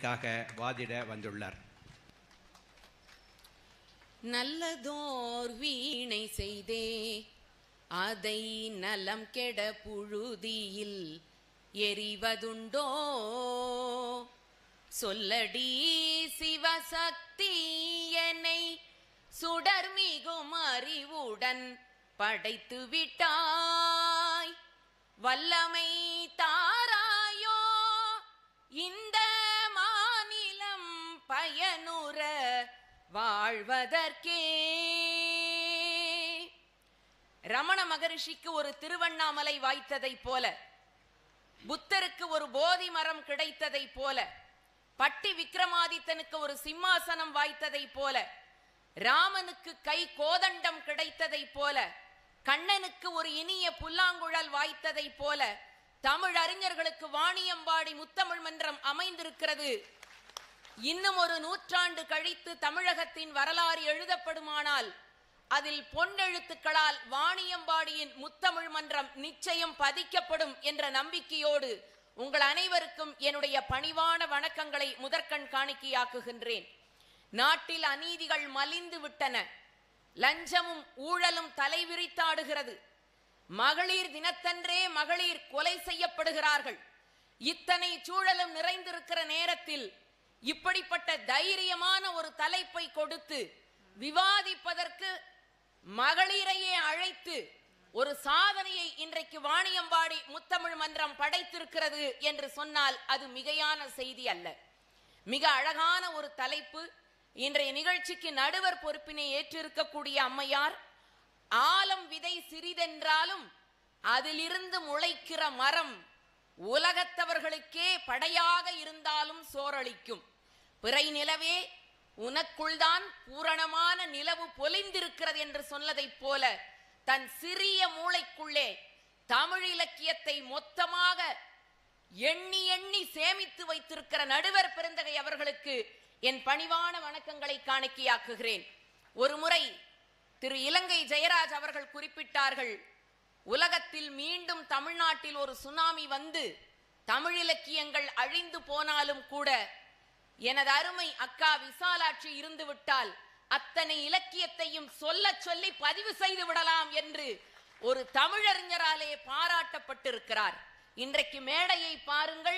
க்காக வாதிட வந்துள்ளார் நல்லதோர் வீணை செய்தே அதை நலம் கெட புழுதியில் எரிவதுண்டோ சொல்லடி சிவசக்தி என்னை சுடர்மிகும் அறிவுடன் படைத்து விட்டாய் வல்லமை தாராயோ இந்த மாநிலம் பயனுற வாழ்வதற்கே ரமண மகரிஷிக்கு ஒரு திருவண்ணாமலை வாய்த்ததைப் போல புத்தருக்கு ஒரு போதி மரம் கிடைத்ததைப் போல பட்டி விக்ரமாதித்தனுக்கு ஒரு சிம்மாசனம் வாய்த்ததைப் போல ராமனுக்கு கை கோதண்டம் கிடைத்ததைப் போல கண்ணனுக்கு ஒரு இனிய புல்லாங்குழல் வாய்த்ததைப் போல தமிழ் அறிஞர்களுக்கு வாணியம்பாடி முத்தமிழ் மன்றம் அமைந்திருக்கிறது இன்னும் ஒரு நூற்றாண்டு கழித்து தமிழகத்தின் வரலாறு எழுதப்படுமானால் அதில் பொன்னெழுத்துக்களால் வாணியம்பாடியின் முத்தமிழ் மன்றம் நிச்சயம் பதிக்கப்படும் என்ற நம்பிக்கையோடு உங்கள் அனைவருக்கும் என்னுடைய பணிவான வணக்கங்களை முதற்கண் காணிக்கையாக்குகின்றேன் நாட்டில் அநீதிகள் மலிந்து விட்டன லஞ்சமும் ஊழலும் தலைவிரித்தாடுகிறது மகளிர் தினத்தன்றே மகளிர் கொலை செய்யப்படுகிறார்கள் இத்தனை சூழலும் நிறைந்திருக்கிற நேரத்தில் இப்படிப்பட்ட தைரியமான ஒரு தலைப்பை கொடுத்து விவாதிப்பதற்கு மகளிரையே அழைத்து ஒரு சாதனையை இன்றைக்கு வாணியம்பாடி முத்தமிழ் மன்றம் படைத்திருக்கிறது என்று சொன்னால் அது மிகையான செய்தி அல்ல மிக அழகான ஒரு தலைப்பு இன்றைய நிகழ்ச்சிக்கு நடுவர் பொறுப்பினை ஏற்றிருக்கக்கூடிய அம்மையார் ஆலம் விதை சிறிதென்றாலும் அதிலிருந்து முளைக்கிற மரம் உலகத்தவர்களுக்கே படையாக இருந்தாலும் சோரளிக்கும் பிறை நிலவே உனக்குள்தான் பூரணமான நிலவு பொலிந்திருக்கிறது என்று சொன்னதைப் போல தன் சிறிய மூளைக்குள்ளே தமிழ் இலக்கியத்தை மொத்தமாக எண்ணி எண்ணி சேமித்து வைத்திருக்கிற நடுவர் பெருந்தகை அவர்களுக்கு என் பணிவான வணக்கங்களை காணிக்கையாக்குகிறேன் ஒரு முறை திரு இலங்கை ஜெயராஜ் அவர்கள் குறிப்பிட்டார்கள் உலகத்தில் மீண்டும் தமிழ்நாட்டில் ஒரு சுனாமி வந்து தமிழ் இலக்கியங்கள் அழிந்து போனாலும் கூட எனது அருமை அக்கா விசாலாட்சி இருந்து விட்டால் அத்தனை இலக்கியத்தையும் சொல்ல சொல்லி பதிவு செய்து விடலாம் என்று ஒரு தமிழறிஞராலே பாராட்டப்பட்டிருக்கிறார் இன்றைக்கு மேடையை பாருங்கள்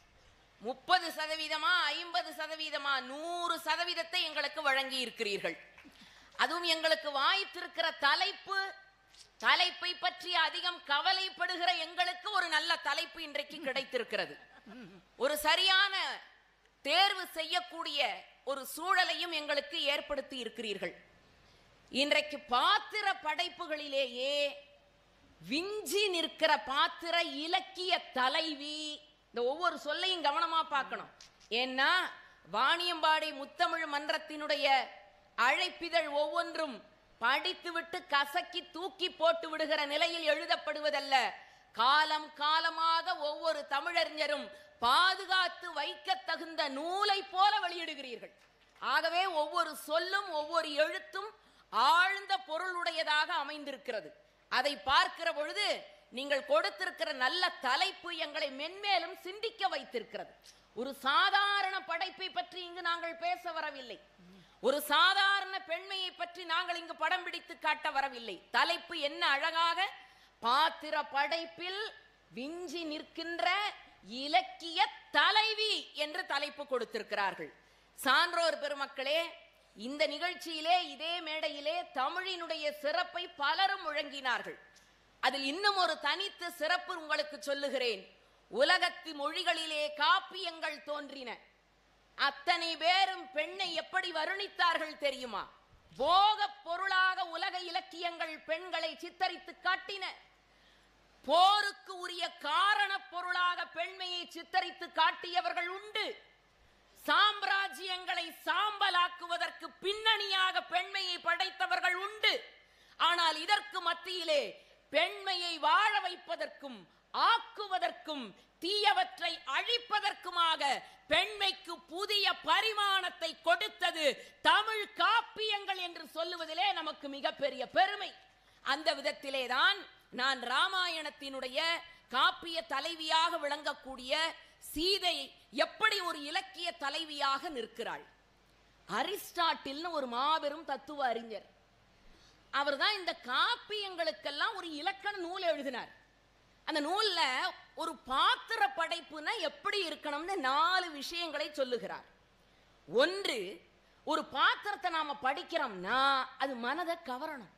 முப்பது சதவீதமா ஐம்பது சதவீதமா நூறு சதவீதத்தை எங்களுக்கு வழங்கி இருக்கிறீர்கள் அதுவும் எங்களுக்கு வாய்த்திருக்கிற தலைப்பு தலைப்பை பற்றி அதிகம் கவலைப்படுகிற எங்களுக்கு ஒரு நல்ல தலைப்பு இன்றைக்கு கிடைத்திருக்கிறது ஒரு சரியான தேர்வு செய்யக்கூடிய ஒரு சூழலையும் எங்களுக்கு ஏற்படுத்தி இருக்கிறீர்கள் இன்றைக்கு பாத்திர படைப்புகளிலேயே விஞ்சி நிற்கிற பாத்திர இலக்கிய தலைவி இந்த ஒவ்வொரு சொல்லையும் கவனமா பார்க்கணும் ஏன்னா வாணியம்பாடி முத்தமிழ் மன்றத்தினுடைய அழைப்பிதழ் ஒவ்வொன்றும் படித்துவிட்டு கசக்கி தூக்கி போட்டு விடுகிற நிலையில் எழுதப்படுவதல்ல காலம் காலமாக ஒவ்வொரு தமிழறிஞரும் பாதுகாத்து வைக்க தகுந்த நூலை போல வெளியிடுகிறீர்கள் ஆகவே ஒவ்வொரு சொல்லும் ஒவ்வொரு எழுத்தும் ஆழ்ந்த பொருளுடையதாக அமைந்திருக்கிறது அதை பார்க்கிற பொழுது நீங்கள் கொடுத்திருக்கிற நல்ல தலைப்பு எங்களை மென்மேலும் சிந்திக்க வைத்திருக்கிறது ஒரு சாதாரண படைப்பை பற்றி இங்கு நாங்கள் பேச வரவில்லை ஒரு சாதாரண பெண்மையை பற்றி நாங்கள் இங்கு படம் பிடித்து காட்ட வரவில்லை தலைப்பு என்ன அழகாக பாத்திர படைப்பில் விஞ்சி நிற்கின்ற இலக்கிய தலைவி என்று தலைப்பு கொடுத்திருக்கிறார்கள் சான்றோர் பெருமக்களே இந்த நிகழ்ச்சியிலே இதே மேடையிலே தமிழினுடைய சிறப்பை பலரும் முழங்கினார்கள் அதில் இன்னும் ஒரு தனித்த சிறப்பு உங்களுக்கு சொல்லுகிறேன் உலகத்து மொழிகளிலே காப்பியங்கள் தோன்றின அத்தனை பேரும் பெண்ணை எப்படி வருணித்தார்கள் தெரியுமா போக பொருளாக உலக இலக்கியங்கள் பெண்களை சித்தரித்து காட்டின போருக்கு உரிய காரண பொருளாக பெண்மையை சித்தரித்து காட்டியவர்கள் உண்டு சாம்ராஜ்யங்களை சாம்பலாக்குவதற்கு பின்னணியாக பெண்மையை படைத்தவர்கள் உண்டு ஆனால் இதற்கு மத்தியிலே பெண்மையை வாழ வைப்பதற்கும் ஆக்குவதற்கும் தீயவற்றை அழிப்பதற்குமாக பெண்மைக்கு புதிய பரிமாணத்தை கொடுத்தது தமிழ் காப்பியங்கள் என்று சொல்லுவதிலே நமக்கு மிகப்பெரிய பெருமை அந்த விதத்திலே தான் நான் ராமாயணத்தினுடைய காப்பிய தலைவியாக விளங்கக்கூடிய சீதை எப்படி ஒரு இலக்கிய தலைவியாக நிற்கிறாள் அரிஸ்டாட்டில்னு ஒரு மாபெரும் தத்துவ அறிஞர் அவர்தான் இந்த காப்பியங்களுக்கெல்லாம் ஒரு இலக்கண நூல் எழுதினார் அந்த நூல்ல ஒரு பாத்திர படைப்புனா எப்படி இருக்கணும்னு நாலு விஷயங்களை சொல்லுகிறார் ஒன்று ஒரு பாத்திரத்தை நாம படிக்கிறோம்னா அது மனதை கவரணும்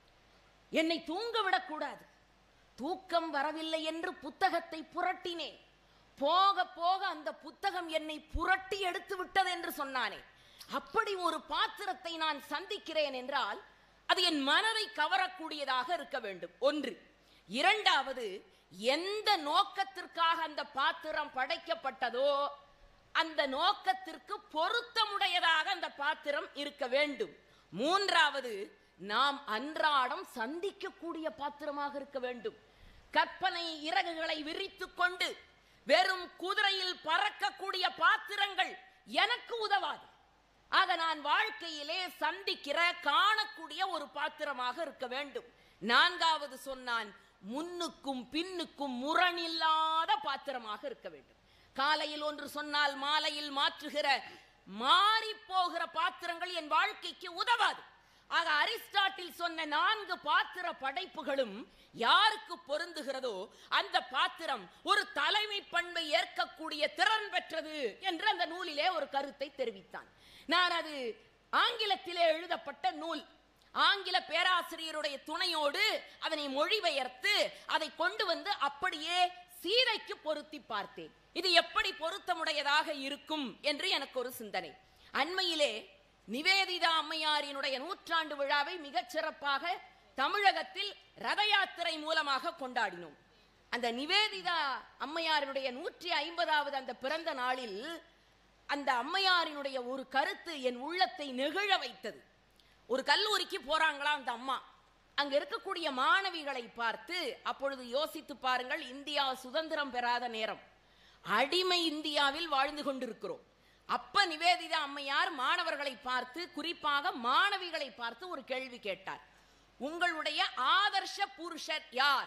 என்னை தூங்க விடக்கூடாது தூக்கம் வரவில்லை என்று புத்தகத்தை புரட்டினேன் போக போக அந்த புத்தகம் என்னை புரட்டி எடுத்து விட்டது என்று சொன்னானே அப்படி ஒரு பாத்திரத்தை நான் சந்திக்கிறேன் என்றால் அது என் மனதை கவரக்கூடியதாக இருக்க வேண்டும் ஒன்று இரண்டாவது எந்த நோக்கத்திற்காக அந்த பாத்திரம் படைக்கப்பட்டதோ அந்த நோக்கத்திற்கு பொருத்தமுடையதாக அந்த பாத்திரம் இருக்க வேண்டும் மூன்றாவது நாம் அன்றாடம் சந்திக்கக்கூடிய பாத்திரமாக இருக்க வேண்டும் கற்பனை இறகுகளை விரித்துக் கொண்டு வெறும் குதிரையில் பறக்கக்கூடிய பாத்திரங்கள் எனக்கு உதவாது ஆக நான் வாழ்க்கையிலே சந்திக்கிற காணக்கூடிய ஒரு பாத்திரமாக இருக்க வேண்டும் நான்காவது சொன்னான் முன்னுக்கும் பின்னுக்கும் முரணில்லாத பாத்திரமாக இருக்க வேண்டும் காலையில் ஒன்று சொன்னால் மாலையில் மாற்றுகிற மாறி போகிற பாத்திரங்கள் என் வாழ்க்கைக்கு உதவாது ஆக அரிஸ்டாட்டில் சொன்ன நான்கு பாத்திர படைப்புகளும் யாருக்கு பொருந்துகிறதோ அந்த பாத்திரம் ஒரு தலைமை பண்பை ஏற்கக்கூடிய திறன் பெற்றது என்று அந்த நூலிலே ஒரு கருத்தை தெரிவித்தான் நான் அது ஆங்கிலத்திலே எழுதப்பட்ட நூல் ஆங்கில பேராசிரியருடைய துணையோடு அதனை மொழிபெயர்த்து அதை கொண்டு வந்து அப்படியே சீதைக்கு பொருத்தி பார்த்தேன் இது எப்படி பொருத்தமுடையதாக இருக்கும் என்று எனக்கு ஒரு சிந்தனை அண்மையிலே நிவேதிதா அம்மையாரினுடைய நூற்றாண்டு விழாவை மிகச் சிறப்பாக தமிழகத்தில் ரத யாத்திரை மூலமாக கொண்டாடினோம் அந்த நிவேதிதா அம்மையாரினுடைய நூற்றி ஐம்பதாவது அந்த பிறந்த நாளில் அந்த அம்மையாரினுடைய ஒரு கருத்து என் உள்ளத்தை நெகிழ வைத்தது ஒரு கல்லூரிக்கு போறாங்களாம் அந்த அம்மா அங்க இருக்கக்கூடிய மாணவிகளை பார்த்து அப்பொழுது யோசித்து பாருங்கள் இந்தியா சுதந்திரம் பெறாத நேரம் அடிமை இந்தியாவில் வாழ்ந்து கொண்டிருக்கிறோம் அப்ப நிவேதிதா அம்மையார் மாணவர்களை பார்த்து குறிப்பாக மாணவிகளை பார்த்து ஒரு கேள்வி கேட்டார் உங்களுடைய ஆதர்ஷ புருஷர் யார்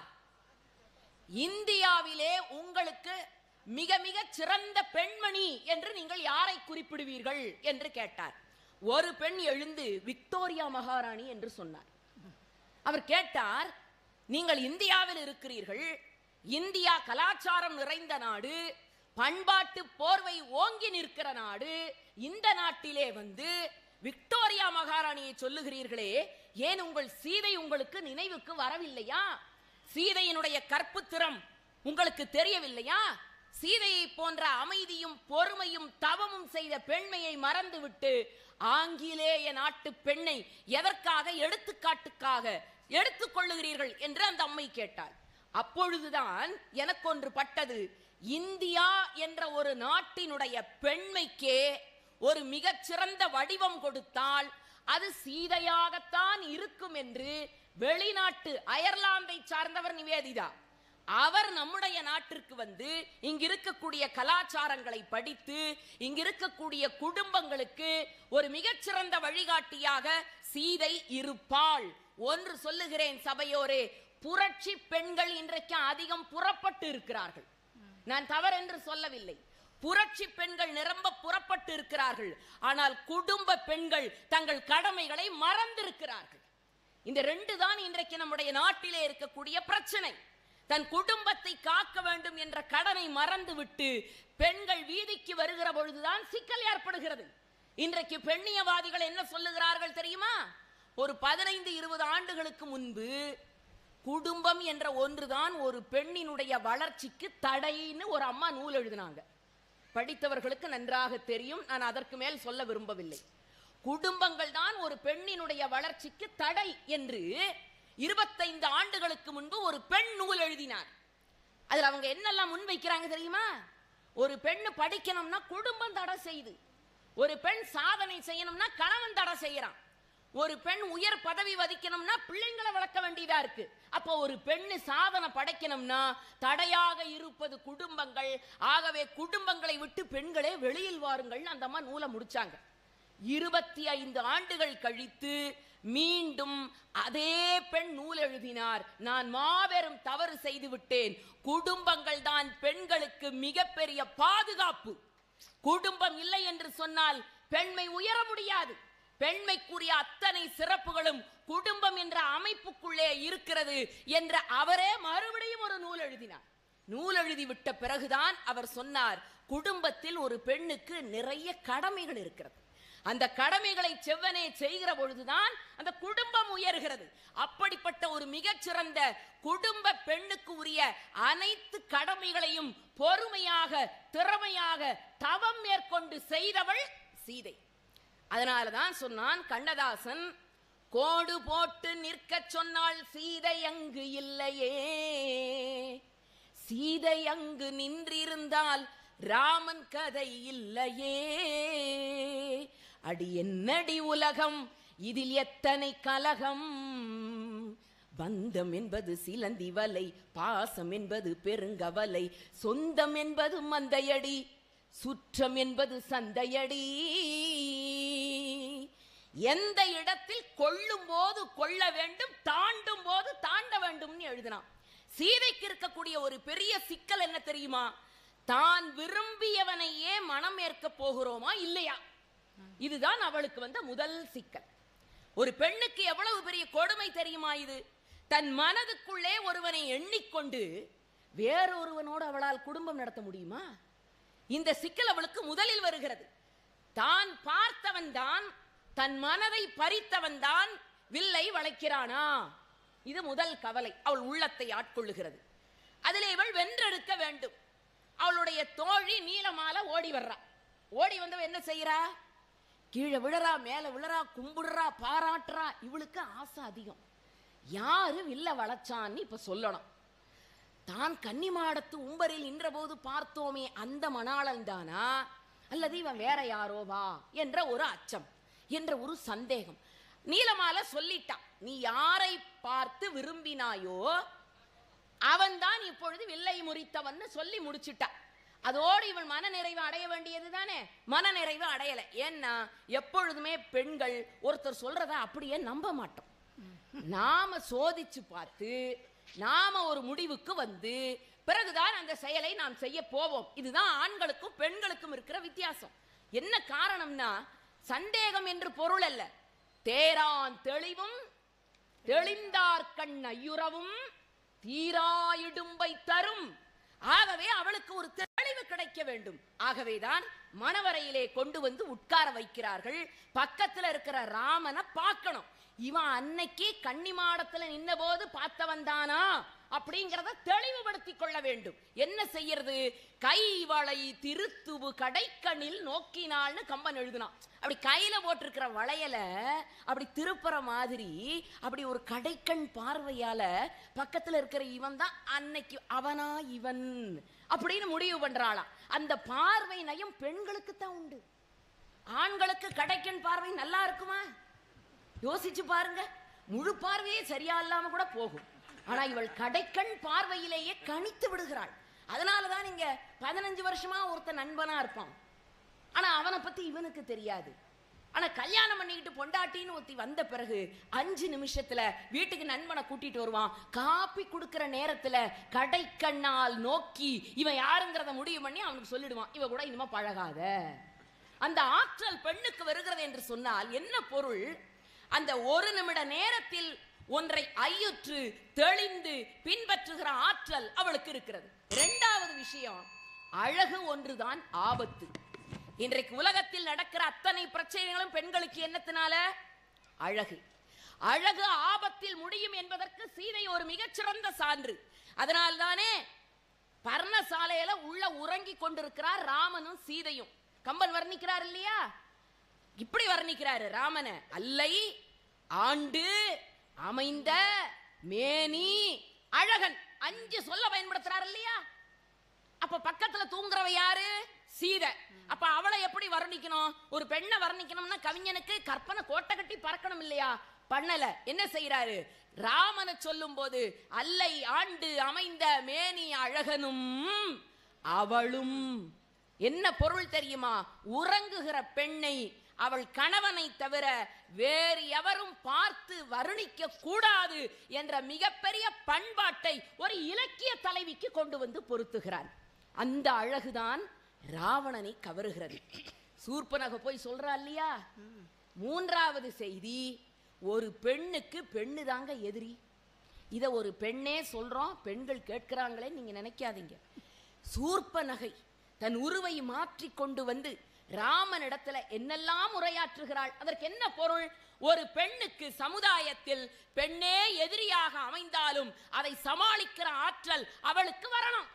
இந்தியாவிலே உங்களுக்கு மிக மிக சிறந்த பெண்மணி என்று நீங்கள் யாரை குறிப்பிடுவீர்கள் என்று கேட்டார் ஒரு பெண் எழுந்து விக்டோரியா மகாராணி என்று சொன்னார் அவர் கேட்டார் நீங்கள் இந்தியாவில் இருக்கிறீர்கள் இந்தியா கலாச்சாரம் நிறைந்த நாடு பண்பாட்டு போர்வை ஓங்கி நிற்கிற நாடு இந்த நாட்டிலே வந்து விக்டோரியா மகாராணியை சொல்லுகிறீர்களே ஏன் உங்கள் சீதை உங்களுக்கு நினைவுக்கு வரவில்லையா சீதையினுடைய கற்புத்திறம் உங்களுக்கு தெரியவில்லையா சீதையை போன்ற அமைதியும் பொறுமையும் தவமும் செய்த பெண்மையை மறந்துவிட்டு ஆங்கிலேய நாட்டு பெண்ணை எதற்காக எடுத்துக்காட்டுக்காக எடுத்துக்கொள்ளுகிறீர்கள் என்று அந்த அம்மை கேட்டாள் அப்பொழுதுதான் எனக்கு ஒன்று பட்டது இந்தியா என்ற ஒரு நாட்டினுடைய பெண்மைக்கே ஒரு மிகச்சிறந்த வடிவம் கொடுத்தால் அது சீதையாகத்தான் இருக்கும் என்று வெளிநாட்டு அயர்லாந்தை சார்ந்தவர் நிவேதிதா அவர் நம்முடைய நாட்டிற்கு வந்து இங்க இருக்கக்கூடிய கலாச்சாரங்களை படித்து இங்க இருக்கக்கூடிய குடும்பங்களுக்கு ஒரு மிகச்சிறந்த வழிகாட்டியாக சீதை இருப்பாள் ஒன்று சொல்லுகிறேன் சபையோரே புரட்சி பெண்கள் இன்றைக்கு அதிகம் புறப்பட்டு இருக்கிறார்கள் நான் தவறென்று சொல்லவில்லை புரட்சி பெண்கள் நிரம்ப புறப்பட்டு இருக்கிறார்கள் ஆனால் குடும்ப பெண்கள் தங்கள் கடமைகளை மறந்திருக்கிறார்கள் இந்த ரெண்டு தான் இன்றைக்கு நம்முடைய நாட்டிலே இருக்கக்கூடிய பிரச்சனை தன் குடும்பத்தை காக்க வேண்டும் என்ற கடனை மறந்துவிட்டு பெண்கள் வீதிக்கு வருகிற பொழுதுதான் சிக்கல் ஏற்படுகிறது இன்றைக்கு பெண்ணியவாதிகள் என்ன சொல்லுகிறார்கள் தெரியுமா ஒரு பதினைந்து இருபது ஆண்டுகளுக்கு முன்பு குடும்பம் என்ற ஒன்றுதான் ஒரு பெண்ணினுடைய வளர்ச்சிக்கு தடைன்னு ஒரு அம்மா நூல் எழுதினாங்க படித்தவர்களுக்கு நன்றாக தெரியும் நான் அதற்கு மேல் சொல்ல விரும்பவில்லை குடும்பங்கள் தான் ஒரு பெண்ணினுடைய வளர்ச்சிக்கு தடை என்று இருபத்தைந்து ஆண்டுகளுக்கு முன்பு ஒரு பெண் நூல் எழுதினார் அதுல அவங்க என்னெல்லாம் முன்வைக்கிறாங்க தெரியுமா ஒரு பெண்ணு படிக்கணும்னா குடும்பம் தடை செய்யுது ஒரு பெண் சாதனை செய்யணும்னா கணவன் தடை செய்யறான் ஒரு பெண் உயர் பதவி வதிக்கணும்னா பிள்ளைங்களை வளர்க்க வேண்டியதா இருக்கு அப்போ ஒரு பெண்ணு சாதனை படைக்கணும்னா தடையாக இருப்பது குடும்பங்கள் ஆகவே குடும்பங்களை விட்டு பெண்களே வெளியில் வாருங்கள் அந்த அம்மா நூலை முடிச்சாங்க இருபத்தி ஐந்து ஆண்டுகள் கழித்து மீண்டும் அதே பெண் நூல் எழுதினார் நான் மாபெரும் தவறு செய்து விட்டேன் குடும்பங்கள் தான் பெண்களுக்கு மிகப்பெரிய பாதுகாப்பு குடும்பம் இல்லை என்று சொன்னால் பெண்மை உயர முடியாது பெண்மைக்குரிய அத்தனை சிறப்புகளும் குடும்பம் என்ற அமைப்புக்குள்ளே இருக்கிறது என்ற அவரே மறுபடியும் ஒரு நூல் எழுதினார் நூல் எழுதி விட்ட பிறகுதான் அவர் சொன்னார் குடும்பத்தில் ஒரு பெண்ணுக்கு நிறைய கடமைகள் இருக்கிறது அந்த கடமைகளை செவ்வனே செய்கிற பொழுதுதான் அந்த குடும்பம் உயர்கிறது அப்படிப்பட்ட ஒரு மிகச்சிறந்த குடும்ப பெண்ணுக்கு உரிய அனைத்து கடமைகளையும் பொறுமையாக திறமையாக தவம் மேற்கொண்டு செய்தவள் சீதை அதனாலதான் சொன்னான் கண்ணதாசன் கோடு போட்டு நிற்கச் சொன்னால் சீதை அங்கு இல்லையே சீதை அங்கு நின்றிருந்தால் ராமன் கதை இல்லையே அடி என்னடி உலகம் இதில் எத்தனை கலகம் பந்தம் என்பது சிலந்தி வலை பாசம் என்பது பெருங்கவலை சொந்தம் என்பது மந்தையடி சுற்றம் என்பது சந்தையடி எந்த இடத்தில் கொள்ளும் போது கொள்ள வேண்டும் தாண்டும் போது தாண்ட வேண்டும்னு எழுதினான் சீதைக்கு இருக்கக்கூடிய ஒரு பெரிய சிக்கல் என்ன தெரியுமா தான் விரும்பியவனையே மனம் ஏற்க போகிறோமா இல்லையா இதுதான் அவளுக்கு வந்த முதல் சிக்கல் ஒரு பெண்ணுக்கு எவ்வளவு பெரிய கொடுமை தெரியுமா இது தன் மனதுக்குள்ளே ஒருவனை எண்ணிக்கொண்டு வேறொருவனோடு அவளால் குடும்பம் நடத்த முடியுமா இந்த சிக்கல் அவளுக்கு முதலில் வருகிறது தான் பார்த்தவன் தான் தன் மனதை பறித்தவன் தான் வில்லை வளைக்கிறானா இது முதல் கவலை அவள் உள்ளத்தை ஆட்கொள்ளுகிறது அதிலே இவள் வென்றெடுக்க வேண்டும் அவளுடைய தோழி நீலமால ஓடி வர்றா ஓடி வந்தவ என்ன செய்யறா கீழே விழறா மேல விழறா கும்பிடுறா பாராட்டுறா இவளுக்கு ஆசை அதிகம் யாரு வில்ல வளைச்சான்னு இப்ப சொல்லணும் தான் கன்னிமாடத்து உம்பரில் நின்றபோது பார்த்தோமே அந்த மணாளன் தானா அல்லது இவன் வேற யாரோவா என்ற ஒரு அச்சம் என்ற ஒரு சந்தேகம் நீலமால சொல்லிட்டான் நீ யாரை பார்த்து விரும்பினாயோ அவன்தான் இப்பொழுது வில்லை முறித்தவன் சொல்லி முடிச்சிட்டா அதோடு இவள் மனநிறைவு அடைய வேண்டியது தானே மனநிறைவு அடையல ஏன்னா எப்பொழுதுமே பெண்கள் ஒருத்தர் சொல்றத அப்படியே நம்ப மாட்டோம் நாம சோதிச்சு பார்த்து நாம ஒரு முடிவுக்கு வந்து பிறகுதான் அந்த செயலை நாம் செய்ய போவோம் இதுதான் ஆண்களுக்கும் பெண்களுக்கும் இருக்கிற வித்தியாசம் என்ன காரணம்னா சந்தேகம் என்று பொருள் அல்ல தேரான் தெளிவும் தெளிந்தார் கண் ஐயுறவும் தீராயிடும்பை தரும் ஆகவே அவளுக்கு ஒரு தெளிவு கிடைக்க வேண்டும் ஆகவேதான் மணவரையிலே கொண்டு வந்து உட்கார வைக்கிறார்கள் பக்கத்துல இருக்கிற ராமனை பார்க்கணும் இவன் அன்னைக்கு கன்னிமாடத்துல நின்ன போது பார்த்தவன் தானா அப்படிங்கிறத தெளிவுபடுத்திக் கொள்ள வேண்டும் என்ன செய்யறது கைவளை திருத்துவு கடைக்கண்ணில் நோக்கினாள்னு கம்பன் எழுதினான் அப்படி கையில போட்டிருக்கிற வளையல அப்படி திருப்புற மாதிரி அப்படி ஒரு கடைக்கண் பார்வையால பக்கத்துல இருக்கிற இவன் தான் அன்னைக்கு அவனா இவன் அப்படின்னு முடிவு பண்றாளாம் அந்த பார்வை நயம் பெண்களுக்கு தான் உண்டு ஆண்களுக்கு கடைக்கண் பார்வை நல்லா இருக்குமா யோசிச்சு பாருங்க முழு பார்வையே சரியா இல்லாம கூட போகும் ஆனா இவள் கடைக்கண் பார்வையிலேயே கணித்து விடுகிறாள் அதனாலதான் இங்க பதினஞ்சு வருஷமா ஒருத்தன் நண்பனா இருப்பான் ஆனா அவனை பத்தி இவனுக்கு தெரியாது ஆனா கல்யாணம் பண்ணிக்கிட்டு பொண்டாட்டின்னு ஒருத்தி வந்த பிறகு அஞ்சு நிமிஷத்துல வீட்டுக்கு நண்பனை கூட்டிட்டு வருவான் காப்பி கொடுக்கிற நேரத்துல கடைக்கண்ணால் நோக்கி இவன் யாருங்கிறத முடிவு பண்ணி அவனுக்கு சொல்லிடுவான் இவ கூட இனிமே பழகாத அந்த ஆற்றல் பெண்ணுக்கு வருகிறது என்று சொன்னால் என்ன பொருள் அந்த ஒரு நிமிட நேரத்தில் ஒன்றை ஐயுற்று தெளிந்து பின்பற்றுகிற ஆற்றல் அவளுக்கு இருக்கிறது இரண்டாவது விஷயம் அழகு ஒன்றுதான் ஆபத்து இன்றைக்கு உலகத்தில் நடக்கிற அத்தனை பிரச்சனைகளும் பெண்களுக்கு என்னத்தினால அழகு அழகு ஆபத்தில் முடியும் என்பதற்கு சீதை ஒரு மிகச்சிறந்த சான்று அதனால்தானே பர்ணசாலையில உள்ள உறங்கி கொண்டிருக்கிறார் ராமனும் சீதையும் கம்பன் வர்ணிக்கிறார் இல்லையா இப்படி வர்ணிக்கிறாரு ராமனை அல்லை ஆண்டு அமைந்த மேனி அழகன் அஞ்சு சொல்ல பயன்படுத்துறாரு இல்லையா அப்ப பக்கத்துல தூங்குறவ யாரு சீதை அப்ப அவளை எப்படி வர்ணிக்கணும் ஒரு பெண்ணை வர்ணிக்கணும்னா கவிஞனுக்கு கற்பனை கோட்டை கட்டி பறக்கணும் இல்லையா பண்ணல என்ன செய்யறாரு ராமனை சொல்லும் போது அல்லை ஆண்டு அமைந்த மேனி அழகனும் அவளும் என்ன பொருள் தெரியுமா உறங்குகிற பெண்ணை அவள் கணவனை தவிர வேறு எவரும் பார்த்து வருணிக்க கூடாது என்ற மிகப்பெரிய பண்பாட்டை ஒரு இலக்கிய தலைவிக்கு கொண்டு வந்து பொருத்துகிறான் அந்த அழகுதான் ராவணனை கவருகிறது சூர்பனக போய் சொல்றா இல்லையா மூன்றாவது செய்தி ஒரு பெண்ணுக்கு பெண்ணு தாங்க எதிரி இத ஒரு பெண்ணே சொல்றோம் பெண்கள் கேட்கிறாங்களே நீங்க நினைக்காதீங்க சூர்ப்ப நகை தன் உருவை மாற்றி கொண்டு வந்து ராமனிடத்துல என்னெல்லாம் உரையாற்றுகிறாள் அதற்கு என்ன பொருள் ஒரு பெண்ணுக்கு சமுதாயத்தில் பெண்ணே எதிரியாக அமைந்தாலும் அதை சமாளிக்கிற ஆற்றல் அவளுக்கு வரணும்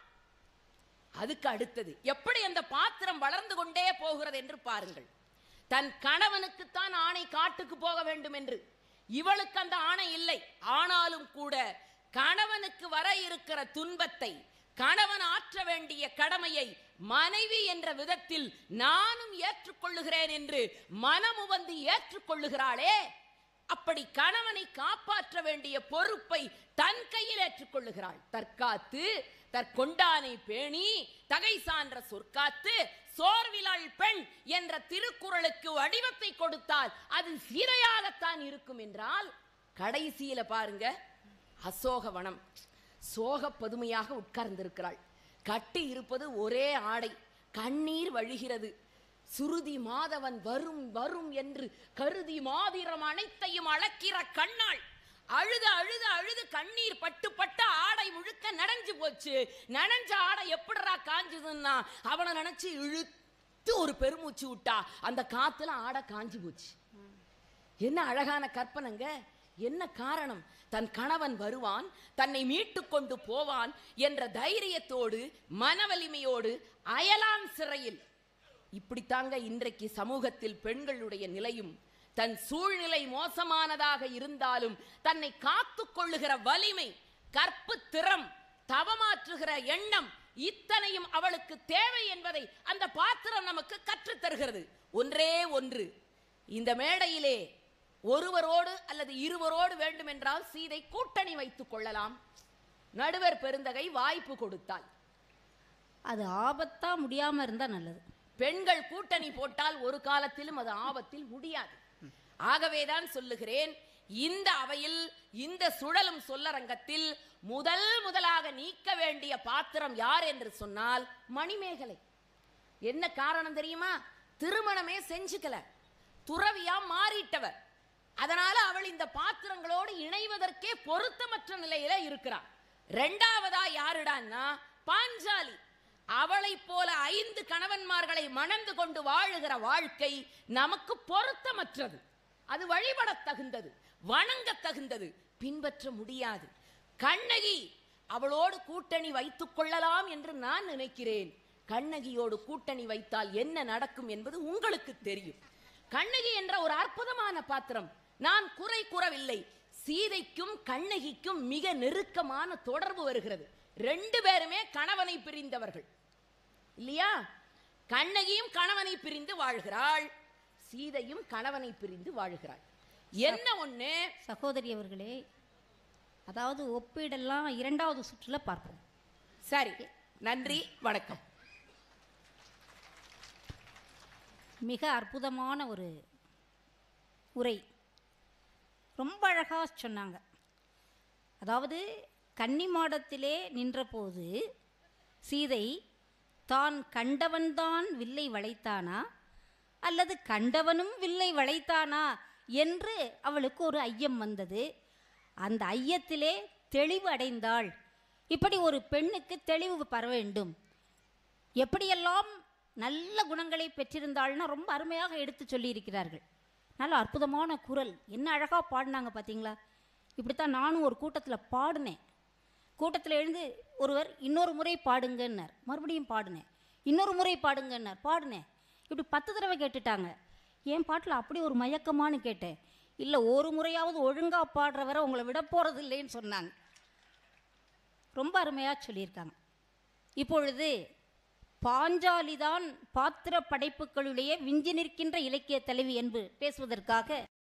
அதுக்கு அடுத்தது எப்படி அந்த பாத்திரம் வளர்ந்து கொண்டே போகிறது என்று பாருங்கள் தன் கணவனுக்குத்தான் ஆணை காட்டுக்கு போக வேண்டும் என்று இவளுக்கு அந்த ஆணை இல்லை ஆனாலும் கூட கணவனுக்கு வர இருக்கிற துன்பத்தை கணவன் ஆற்ற வேண்டிய கடமையை மனைவி என்ற விதத்தில் நானும் ஏற்றுக்கொள்ளுகிறேன் என்று மனமு வந்து ஏற்றுக்கொள்ளுகிறாளே அப்படி கணவனை காப்பாற்ற வேண்டிய பொறுப்பை தன் கையில் ஏற்றுக்கொள்ளுகிறாள் தற்காத்து தற்கொண்டானை பேணி தகை சான்ற சொற்காத்து சோர்விலாள் பெண் என்ற திருக்குறளுக்கு வடிவத்தை கொடுத்தால் அது சீரையாகத்தான் இருக்கும் என்றால் கடைசியில பாருங்க அசோகவனம் சோக பதுமையாக உட்கார்ந்திருக்கிறாள் கட்டி இருப்பது ஒரே ஆடை கண்ணீர் வழிகிறது சுருதி மாதவன் வரும் வரும் என்று கருதி மாதிரம் அனைத்தையும் அளக்கிற கண்ணாள் அழுது அழுது அழுது கண்ணீர் பட்டு பட்டு ஆடை முழுக்க நனைஞ்சு போச்சு நனைஞ்ச ஆடை எப்படிடா காஞ்சதுன்னா அவனை நினைச்சு இழுத்து ஒரு பெருமூச்சு விட்டா அந்த காத்துல ஆடை காஞ்சு போச்சு என்ன அழகான கற்பனைங்க என்ன காரணம் தன் கணவன் வருவான் தன்னை மீட்டு கொண்டு போவான் என்ற தைரியத்தோடு மனவலிமையோடு அயலான் சிறையில் இப்படித்தாங்க இன்றைக்கு சமூகத்தில் பெண்களுடைய நிலையும் தன் சூழ்நிலை மோசமானதாக இருந்தாலும் தன்னை காத்துக் கொள்ளுகிற வலிமை கற்பு திறம் தவமாற்றுகிற எண்ணம் இத்தனையும் அவளுக்கு தேவை என்பதை அந்த பாத்திரம் நமக்கு கற்றுத் தருகிறது ஒன்றே ஒன்று இந்த மேடையிலே ஒருவரோடு அல்லது இருவரோடு வேண்டுமென்றால் சீதை கூட்டணி வைத்துக் கொள்ளலாம் நடுவர் பெருந்தகை வாய்ப்பு கொடுத்தால் அது ஆபத்தா முடியாம இருந்தா நல்லது பெண்கள் கூட்டணி போட்டால் ஒரு காலத்திலும் அது ஆபத்தில் முடியாது ஆகவேதான் சொல்லுகிறேன் இந்த அவையில் இந்த சுழலும் சொல்லரங்கத்தில் முதல் முதலாக நீக்க வேண்டிய பாத்திரம் யார் என்று சொன்னால் மணிமேகலை என்ன காரணம் தெரியுமா திருமணமே செஞ்சுக்கல துறவியா மாறிட்டவர் அதனால அவள் இந்த பாத்திரங்களோடு இணைவதற்கே பொருத்தமற்ற நிலையில இருக்கிறார் ரெண்டாவதா யாருடான்னா பாஞ்சாலி அவளைப் போல ஐந்து கணவன்மார்களை மணந்து கொண்டு வாழுகிற வாழ்க்கை நமக்கு பொருத்தமற்றது அது வழிபடத் தகுந்தது வணங்கத் தகுந்தது பின்பற்ற முடியாது கண்ணகி அவளோடு கூட்டணி வைத்துக் கொள்ளலாம் என்று நான் நினைக்கிறேன் கண்ணகியோடு கூட்டணி வைத்தால் என்ன நடக்கும் என்பது உங்களுக்கு தெரியும் கண்ணகி என்ற ஒரு அற்புதமான பாத்திரம் நான் குறை கூறவில்லை சீதைக்கும் கண்ணகிக்கும் மிக நெருக்கமான தொடர்பு வருகிறது ரெண்டு பேருமே கணவனை பிரிந்தவர்கள் இல்லையா கண்ணகியும் கணவனை பிரிந்து வாழ்கிறாள் சீதையும் கணவனை பிரிந்து வாழ்கிறாள் என்ன ஒண்ணு சகோதரி அவர்களே அதாவது ஒப்பீடெல்லாம் இரண்டாவது சுற்றுல பார்ப்போம் சரி நன்றி வணக்கம் மிக அற்புதமான ஒரு உரை ரொம்ப அழகாக சொன்னாங்க அதாவது கன்னிமாடத்திலே நின்றபோது சீதை தான் கண்டவன்தான் வில்லை வளைத்தானா அல்லது கண்டவனும் வில்லை வளைத்தானா என்று அவளுக்கு ஒரு ஐயம் வந்தது அந்த ஐயத்திலே தெளிவு அடைந்தாள் இப்படி ஒரு பெண்ணுக்கு தெளிவு பெற வேண்டும் எப்படியெல்லாம் நல்ல குணங்களை பெற்றிருந்தாள்னா ரொம்ப அருமையாக எடுத்து சொல்லியிருக்கிறார்கள் நல்ல அற்புதமான குரல் என்ன அழகாக பாடினாங்க பார்த்தீங்களா இப்படித்தான் நானும் ஒரு கூட்டத்தில் பாடினேன் கூட்டத்தில் எழுந்து ஒருவர் இன்னொரு முறை பாடுங்கன்னார் மறுபடியும் பாடினேன் இன்னொரு முறை பாடுங்கன்னார் பாடினேன் இப்படி பத்து தடவை கேட்டுட்டாங்க என் பாட்டில் அப்படி ஒரு மயக்கமான்னு கேட்டேன் இல்லை ஒரு முறையாவது ஒழுங்காக பாடுறவரை உங்களை விட போகிறது இல்லைன்னு சொன்னாங்க ரொம்ப அருமையாக சொல்லியிருக்காங்க இப்பொழுது பாஞ்சாலிதான் பாத்திர படைப்புகளுடைய விஞ்சி நிற்கின்ற இலக்கிய தலைவி என்று பேசுவதற்காக